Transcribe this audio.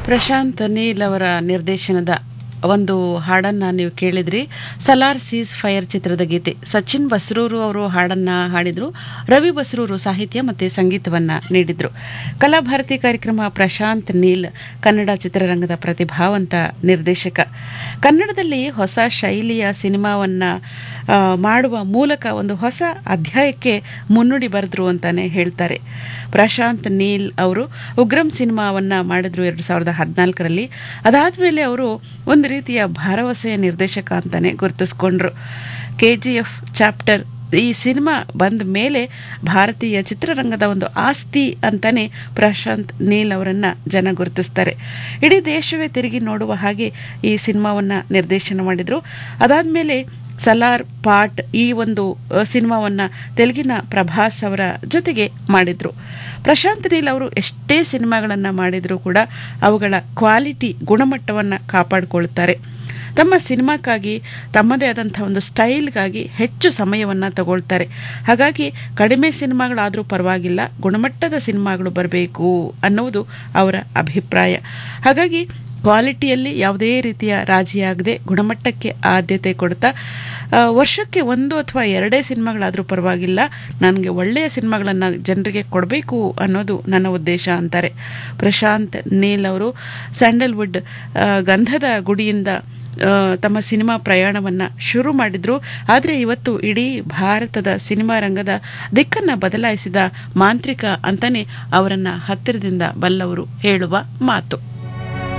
ಪ್ರಶಾಂತ್ ನೀಲ್ ಅವರ ನಿರ್ದೇಶನದ ಒಂದು ಹಾಡನ್ನ ನೀವು ಕೇಳಿದ್ರಿ ಸಲಾರ್ ಸೀಸ್ ಫೈರ್ ಚಿತ್ರದ ಗೀತೆ ಸಚಿನ್ ಬಸ್ರೂರು ಅವರು ಹಾಡನ್ನ ಹಾಡಿದ್ರು ರವಿ ಬಸ್ರೂರು ಸಾಹಿತ್ಯ ಮತ್ತೆ ಸಂಗೀತವನ್ನ ನೀಡಿದ್ರು ಕಲಾಭಾರತಿ ಕಾರ್ಯಕ್ರಮ ಪ್ರಶಾಂತ್ ನೀಲ್ ಕನ್ನಡ ಚಿತ್ರರಂಗದ ಪ್ರತಿಭಾವಂತ ನಿರ್ದೇಶಕ ಕನ್ನಡದಲ್ಲಿ ಹೊಸ ಶೈಲಿಯ ಸಿನಿಮಾವನ್ನ ಆ, ಮಾಡುವ ಮೂಲಕ ಒಂದು ಹೊಸ ಅಧ್ಯಾಯಕ್ಕೆ ಮುನ್ನುಡಿ ಬರೆದ್ರು ಅಂತಾನೆ ಹೇಳ್ತಾರೆ ಪ್ರಶಾಂತ್ ನೀಲ್ ಅವರು ಉಗ್ರಂ ಸಿನಿಮಾವನ್ನ ಮಾಡಿದ್ರು ಎರಡು ಸಾವಿರದ ಹದಿನಾಲ್ಕರಲ್ಲಿ ಅದಾದ್ಮೇಲೆ ಅವರು ಒಂದು ರೀತಿಯ ಭರವಸೆಯ ನಿರ್ದೇಶಕ ಅಂತಾನೆ ಗುರುತಿಸ್ಕೊಂಡ್ರು ಕೆ ಜಿ ಎಫ್ ಚಾಪ್ಟರ್ ಈ ಸಿನಿಮಾ ಬಂದ ಮೇಲೆ ಭಾರತೀಯ ಚಿತ್ರರಂಗದ ಒಂದು ಆಸ್ತಿ ಅಂತಾನೆ ಪ್ರಶಾಂತ್ ನೀಲ್ ಅವರನ್ನ ಜನ ಗುರುತಿಸ್ತಾರೆ ಇಡೀ ದೇಶವೇ ತಿರುಗಿ ನೋಡುವ ಹಾಗೆ ಈ ಸಿನಿಮಾವನ್ನ ನಿರ್ದೇಶನ ಮಾಡಿದ್ರು ಅದಾದ್ಮೇಲೆ ಸಲಾರ್ ಪಾಟ್ ಈ ಒಂದು ಅ, ಸಿನಿಮಾವನ್ನ ತೆಲುಗಿನ ಪ್ರಭಾಸ್ ಅವರ ಜೊತೆಗೆ ಮಾಡಿದ್ರು ಪ್ರಶಾಂತ್ ನೀಲ್ ಅವರು ಎಷ್ಟೇ ಸಿನಿಮಾಗಳನ್ನ ಮಾಡಿದ್ರು ಕೂಡ ಅವುಗಳ ಕ್ವಾಲಿಟಿ ಗುಣಮಟ್ಟವನ್ನ ಕಾಪಾಡಿಕೊಳ್ತಾರೆ ತಮ್ಮ ಸಿನಿಮಾಕ್ಕಾಗಿ ತಮ್ಮದೇ ಆದಂಥ ಒಂದು ಸ್ಟೈಲ್ಗಾಗಿ ಹೆಚ್ಚು ಸಮಯವನ್ನು ತಗೊಳ್ತಾರೆ ಹಾಗಾಗಿ ಕಡಿಮೆ ಸಿನಿಮಾಗಳಾದರೂ ಪರವಾಗಿಲ್ಲ ಗುಣಮಟ್ಟದ ಸಿನಿಮಾಗಳು ಬರಬೇಕು ಅನ್ನುವುದು ಅವರ ಅಭಿಪ್ರಾಯ ಹಾಗಾಗಿ ಕ್ವಾಲಿಟಿಯಲ್ಲಿ ಯಾವುದೇ ರೀತಿಯ ರಾಜಿಯಾಗದೆ ಗುಣಮಟ್ಟಕ್ಕೆ ಆದ್ಯತೆ ಕೊಡ್ತಾ ಆ, ವರ್ಷಕ್ಕೆ ಒಂದು ಅಥವಾ ಎರಡೇ ಸಿನಿಮಾಗಳಾದರೂ ಪರವಾಗಿಲ್ಲ ನನಗೆ ಒಳ್ಳೆಯ ಸಿನಿಮಾಗಳನ್ನು ಜನರಿಗೆ ಕೊಡಬೇಕು ಅನ್ನೋದು ನನ್ನ ಉದ್ದೇಶ ಅಂತಾರೆ ಪ್ರಶಾಂತ್ ನೀಲ್ ಅವರು ಸ್ಯಾಂಡಲ್ವುಡ್ ಆ, ಗಂಧದ ಗುಡಿಯಿಂದ ಆ, ತಮ್ಮ ಸಿನಿಮಾ ಪ್ರಯಾಣವನ್ನು ಶುರು ಮಾಡಿದ್ರು ಆದರೆ ಇವತ್ತು ಇಡೀ ಭಾರತದ ಸಿನಿಮಾ ರಂಗದ ದಿಕ್ಕನ್ನು ಬದಲಾಯಿಸಿದ ಮಾಂತ್ರಿಕ ಅಂತಾನೆ ಅವರನ್ನು ಹತ್ತಿರದಿಂದ ಬಲ್ಲವರು ಹೇಳುವ ಮಾತು